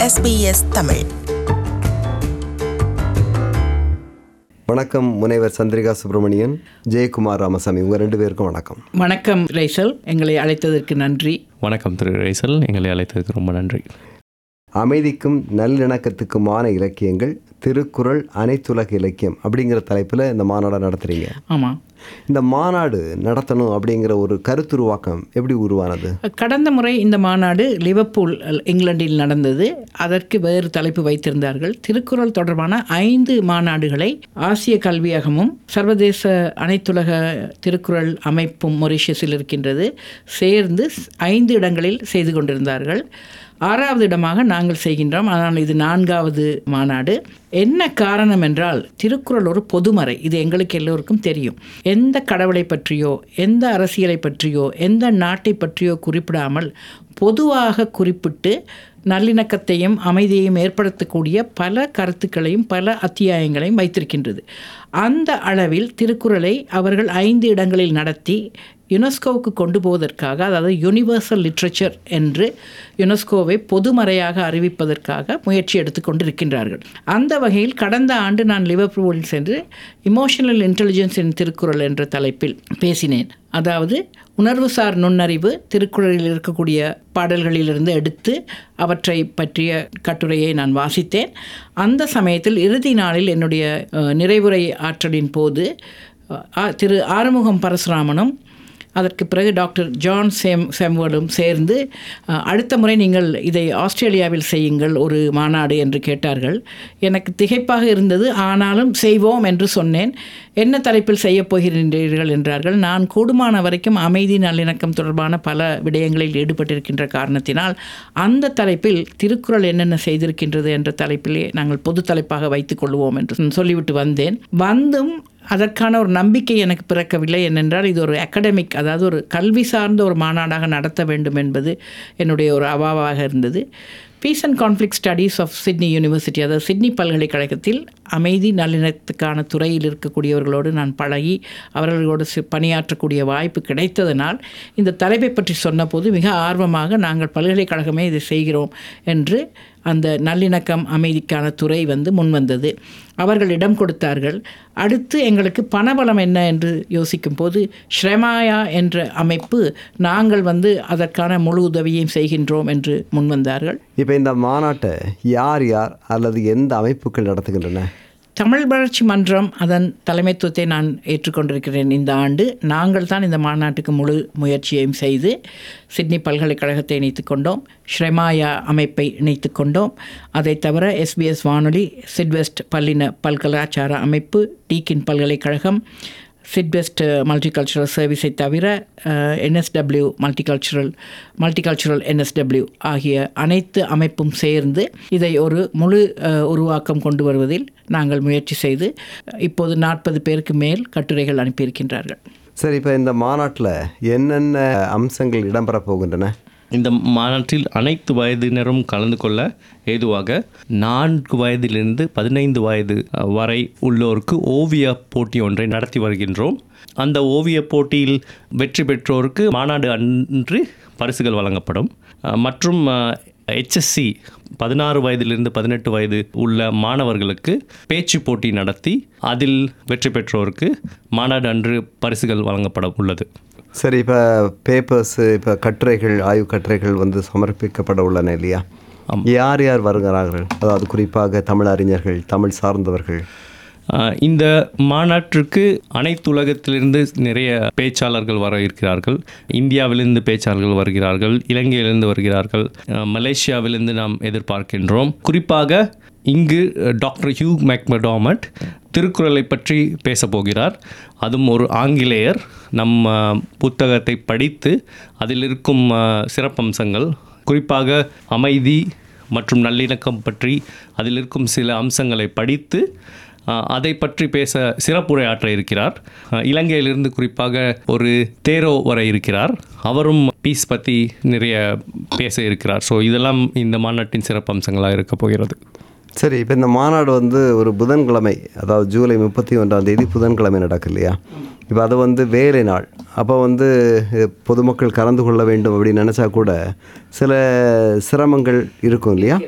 SBS Tamil வணக்கம் முனைவர் சந்திரிகா சுப்பிரமணியன் ஜெயக்குமார் ராமசாமி உங்கள் ரெண்டு பேருக்கும் வணக்கம் வணக்கம் ரைசல் எங்களை அழைத்ததற்கு நன்றி வணக்கம் திரு ரைசல் எங்களை அழைத்ததுக்கு ரொம்ப நன்றி அமைதிக்கும் நல்லிணக்கத்துக்குமான இலக்கியங்கள் திருக்குறள் அனைத்துலக இலக்கியம் அப்படிங்கிற தலைப்பில் இந்த மாநாடை நடத்துகிறீங்க ஆமாம் இந்த மாநாடு நடத்தணும் அப்படிங்கிற ஒரு கருத்துருவாக்கம் எப்படி உருவானது கடந்த முறை இந்த மாநாடு லிவர்பூல் இங்கிலாந்தில் நடந்தது அதற்கு வேறு தலைப்பு வைத்திருந்தார்கள் திருக்குறள் தொடர்பான ஐந்து மாநாடுகளை ஆசிய கல்வியகமும் சர்வதேச அனைத்துலக திருக்குறள் அமைப்பும் மொரிஷியஸில் இருக்கின்றது சேர்ந்து ஐந்து இடங்களில் செய்து கொண்டிருந்தார்கள் ஆறாவது இடமாக நாங்கள் செய்கின்றோம் ஆனால் இது நான்காவது மாநாடு என்ன காரணம் என்றால் திருக்குறள் ஒரு பொதுமறை இது எங்களுக்கு எல்லோருக்கும் தெரியும் எந்த கடவுளை பற்றியோ எந்த அரசியலை பற்றியோ எந்த நாட்டை பற்றியோ குறிப்பிடாமல் பொதுவாக குறிப்பிட்டு நல்லிணக்கத்தையும் அமைதியையும் ஏற்படுத்தக்கூடிய பல கருத்துக்களையும் பல அத்தியாயங்களையும் வைத்திருக்கின்றது அந்த அளவில் திருக்குறளை அவர்கள் ஐந்து இடங்களில் நடத்தி யுனெஸ்கோவுக்கு கொண்டு போவதற்காக அதாவது யுனிவர்சல் லிட்ரேச்சர் என்று யுனெஸ்கோவை பொதுமறையாக அறிவிப்பதற்காக முயற்சி எடுத்துக்கொண்டிருக்கின்றார்கள் அந்த வகையில் கடந்த ஆண்டு நான் லிவர்பூலில் சென்று இமோஷனல் இன்டெலிஜென்ஸ் இன் திருக்குறள் என்ற தலைப்பில் பேசினேன் அதாவது உணர்வுசார் நுண்ணறிவு திருக்குறளில் இருக்கக்கூடிய பாடல்களிலிருந்து எடுத்து அவற்றை பற்றிய கட்டுரையை நான் வாசித்தேன் அந்த சமயத்தில் இறுதி நாளில் என்னுடைய அஹ், நிறைவுரை ஆற்றலின் போது அஹ், திரு ஆறுமுகம் பரசுராமனும் அதற்கு பிறகு டாக்டர் ஜான் சேம் செம்வர்டும் சேர்ந்து அஹ், அடுத்த முறை நீங்கள் இதை ஆஸ்திரேலியாவில் செய்யுங்கள் ஒரு மாநாடு என்று கேட்டார்கள் எனக்கு திகைப்பாக இருந்தது ஆனாலும் செய்வோம் என்று சொன்னேன் என்ன தலைப்பில் செய்யப் போகிறீர்கள் என்றார்கள் நான் கூடுமான வரைக்கும் அமைதி நல்லிணக்கம் தொடர்பான பல விடயங்களில் ஈடுபட்டிருக்கின்ற காரணத்தினால் அந்த தலைப்பில் திருக்குறள் என்னென்ன செய்திருக்கின்றது என்ற தலைப்பிலே நாங்கள் பொது தலைப்பாக வைத்துக் கொள்வோம் என்று சொல்லிவிட்டு வந்தேன் வந்தும் அதற்கான ஒரு நம்பிக்கை எனக்கு பிறக்கவில்லை ஏனென்றால் இது ஒரு அகடமிக் அதாவது ஒரு கல்வி சார்ந்த ஒரு மாநாடாக நடத்த வேண்டும் என்பது என்னுடைய ஒரு அவாவாக இருந்தது peace and conflict studies of Sydney university அதாவது சிட்னி பல்கலைக்கழகத்தில் அமைதி நல்லிணக்கத்துக்கான துறையில் இருக்கக்கூடியவர்களோடு நான் பழகி அவர்களோடு சி- பணியாற்றக்கூடிய வாய்ப்பு கிடைத்ததனால் இந்த தலைப்பை பற்றி சொன்னபோது மிக ஆர்வமாக நாங்கள் பல்கலைக்கழகமே இதை செய்கிறோம் என்று அந்த நல்லிணக்கம் அமைதிக்கான துறை வந்து முன்வந்தது அவர்கள் இடம் கொடுத்தார்கள் அடுத்து எங்களுக்கு பணபலம் என்ன என்று யோசிக்கும் போது ஸ்ரேமாயா என்ற அமைப்பு நாங்கள் வந்து அதற்கான முழு உதவியையும் செய்கின்றோம் என்று முன்வந்தார்கள் இப்போ இந்த மாநாட்டை யார் யார் அல்லது எந்த அமைப்புகள் நடத்துகின்றன தமிழ் வளர்ச்சி மன்றம் அதன் தலைமைத்துவத்தை நான் ஏற்றுக்கொண்டிருக்கிறேன் இந்த ஆண்டு நாங்கள் தான் இந்த மாநாட்டுக்கு முழு முயற்சியையும் செய்து சிட்னி பல்கலைக்கழகத்தை இணைத்துக் கொண்டோம் ஸ்ரெமாயா அமைப்பை இணைத்துக் கொண்டோம் அதைத் தவிர எஸ்பிஎஸ் வானொலி சிட்வெஸ்ட் பல்லின பல்கலாச்சார அமைப்பு டீக்கின் பல்கலைக்கழகம் சிட்வெஸ்ட் மல்டிகல்ச்சுரல் சர்வீஸை தவிர என்எஸ்டபிள்யூ மல்டிகல்ச்சுரல் மல்டிகல்ச்சுரல் என்எஸ்டபிள்யூ ஆகிய அனைத்து அமைப்பும் சேர்ந்து இதை ஒரு முழு அஹ், உருவாக்கம் கொண்டு வருவதில் நாங்கள் முயற்சி செய்து இப்போது நாற்பது பேருக்கு மேல் கட்டுரைகள் அனுப்பியிருக்கின்றார்கள் சரி இப்போ இந்த மாநாட்டில் என்னென்ன அம்சங்கள் இடம்பெறப் போகின்றன இந்த மாநாட்டில் அனைத்து வயதினரும் கலந்து கொள்ள ஏதுவாக நான்கு வயதிலிருந்து பதினைந்து வயது அஹ், வரை உள்ளோருக்கு ஓவிய போட்டி ஒன்றை நடத்தி வருகின்றோம் அந்த ஓவிய போட்டியில் வெற்றி பெற்றோருக்கு மாநாடு அன்று பரிசுகள் வழங்கப்படும் அஹ், மற்றும் ஹெச்எஸ்சி பதினாறு வயதிலிருந்து பதினெட்டு வயது உள்ள மாணவர்களுக்கு பேச்சு போட்டி நடத்தி அதில் வெற்றி பெற்றோருக்கு மாநாடு அன்று பரிசுகள் வழங்கப்பட உள்ளது சரி இப்போ பேப்பர்ஸு இப்போ கட்டுரைகள் ஆய்வு கட்டுரைகள் வந்து சமர்ப்பிக்கப்பட உள்ளன இல்லையா யார் யார் வருகிறார்கள் அதாவது குறிப்பாக தமிழ் அறிஞர்கள் தமிழ் சார்ந்தவர்கள் ஆஹ் இந்த மாநாட்டிற்கு அனைத்து உலகத்திலிருந்து நிறைய பேச்சாளர்கள் வர இருக்கிறார்கள் இந்தியாவிலிருந்து பேச்சாளர்கள் வருகிறார்கள் இலங்கையிலிருந்து வருகிறார்கள் ஆஹ் மலேசியாவிலிருந்து நாம் எதிர்பார்க்கின்றோம் குறிப்பாக இங்கு அஹ், டாக்டர் ஹியூ மேக்மடாமட் திருக்குறளை பற்றி பேசப் போகிறார் அதுவும் ஒரு ஆங்கிலேயர் நம் ஆஹ், புத்தகத்தை படித்து அதில் இருக்கும் ஆஹ், சிறப்பம்சங்கள் குறிப்பாக அமைதி மற்றும் நல்லிணக்கம் பற்றி அதில் இருக்கும் சில அம்சங்களை படித்து அஹ், அதை பற்றி பேச சிறப்புரையாற்ற இருக்கிறார் அஹ், இலங்கையிலிருந்து குறிப்பாக ஒரு தேரோ வர இருக்கிறார் அவரும் பீஸ் பற்றி நிறைய பேச இருக்கிறார் ஸோ இதெல்லாம் இந்த மாநாட்டின் சிறப்பம்சங்களாக இருக்க போகிறது சரி இப்போ இந்த மாநாடு வந்து ஒரு புதன்கிழமை அதாவது ஜூலை முப்பத்தி ஒன்றாம் தேதி புதன்கிழமை நடக்கு இல்லையா இப்போ அது வந்து வேலை நாள் அப்போ வந்து அஹ், பொதுமக்கள் கலந்து கொள்ள வேண்டும் அப்படின்னு நினச்சா கூட சில சிரமங்கள் இருக்கும் இல்லையா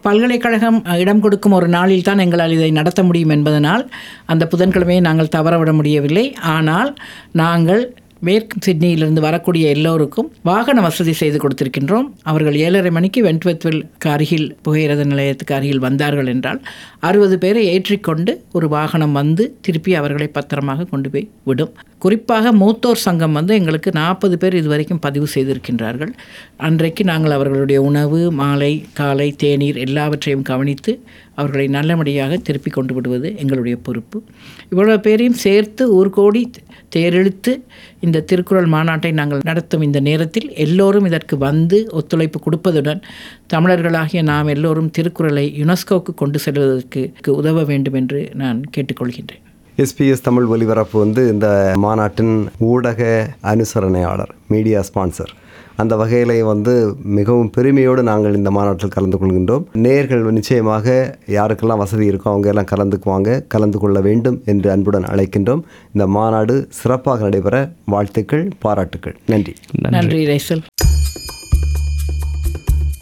பல்கலைக்கழகம் அஹ், இடம் கொடுக்கும் ஒரு நாளில் தான் எங்களால் இதை நடத்த முடியும் என்பதனால் அந்த புதன்கிழமையை நாங்கள் தவறவிட முடியவில்லை ஆனால் நாங்கள் மேற்கு சிட்னியிலிருந்து வரக்கூடிய எல்லோருக்கும் வாகன வசதி செய்து கொடுத்திருக்கின்றோம் அவர்கள் ஏழரை மணிக்கு வென்ட்வெத்வில்க்கு அருகில் புகையிரத நிலையத்துக்கு அருகில் வந்தார்கள் என்றால் அறுபது பேரை ஏற்றிக்கொண்டு ஒரு வாகனம் வந்து திருப்பி அவர்களை பத்திரமாக கொண்டு போய் விடும் குறிப்பாக மூத்தோர் சங்கம் வந்து எங்களுக்கு நாற்பது பேர் இதுவரைக்கும் பதிவு செய்திருக்கின்றார்கள் அன்றைக்கு நாங்கள் அவர்களுடைய உணவு மாலை காலை தேநீர் எல்லாவற்றையும் கவனித்து அவர்களை நல்லபடியாக திருப்பி கொண்டு விடுவது எங்களுடைய பொறுப்பு இவ்வளவு பேரையும் சேர்த்து ஒரு கோடி தேரெழுத்து இந்த திருக்குறள் மாநாட்டை நாங்கள் நடத்தும் இந்த நேரத்தில் எல்லோரும் இதற்கு வந்து ஒத்துழைப்பு கொடுப்பதுடன் தமிழர்களாகிய நாம் எல்லோரும் திருக்குறளை யுனெஸ்கோவுக்கு கொண்டு செல்வதற்கு உதவ வேண்டும் என்று நான் கேட்டுக்கொள்கின்றேன் எஸ்பிஎஸ் தமிழ் ஒலிபரப்பு வந்து இந்த மாநாட்டின் ஊடக அனுசரணையாளர் மீடியா ஸ்பான்சர் அந்த வகையில் வந்து மிகவும் பெருமையோடு நாங்கள் இந்த மாநாட்டில் கலந்து கொள்கின்றோம் நேர்கள் நிச்சயமாக யாருக்கெல்லாம் வசதி இருக்கோ அவங்க எல்லாம் கலந்துக்குவாங்க கலந்து கொள்ள வேண்டும் என்று அன்புடன் அழைக்கின்றோம் இந்த மாநாடு சிறப்பாக நடைபெற வாழ்த்துக்கள் பாராட்டுக்கள் நன்றி நன்றி ரைசல்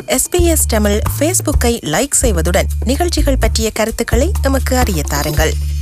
எஸ்பிஎஸ் தமிழ் ஃபேஸ்புக்கை லைக் செய்வதுடன் நிகழ்ச்சிகள் பற்றிய கருத்துக்களை எமக்கு அறிய தாருங்கள்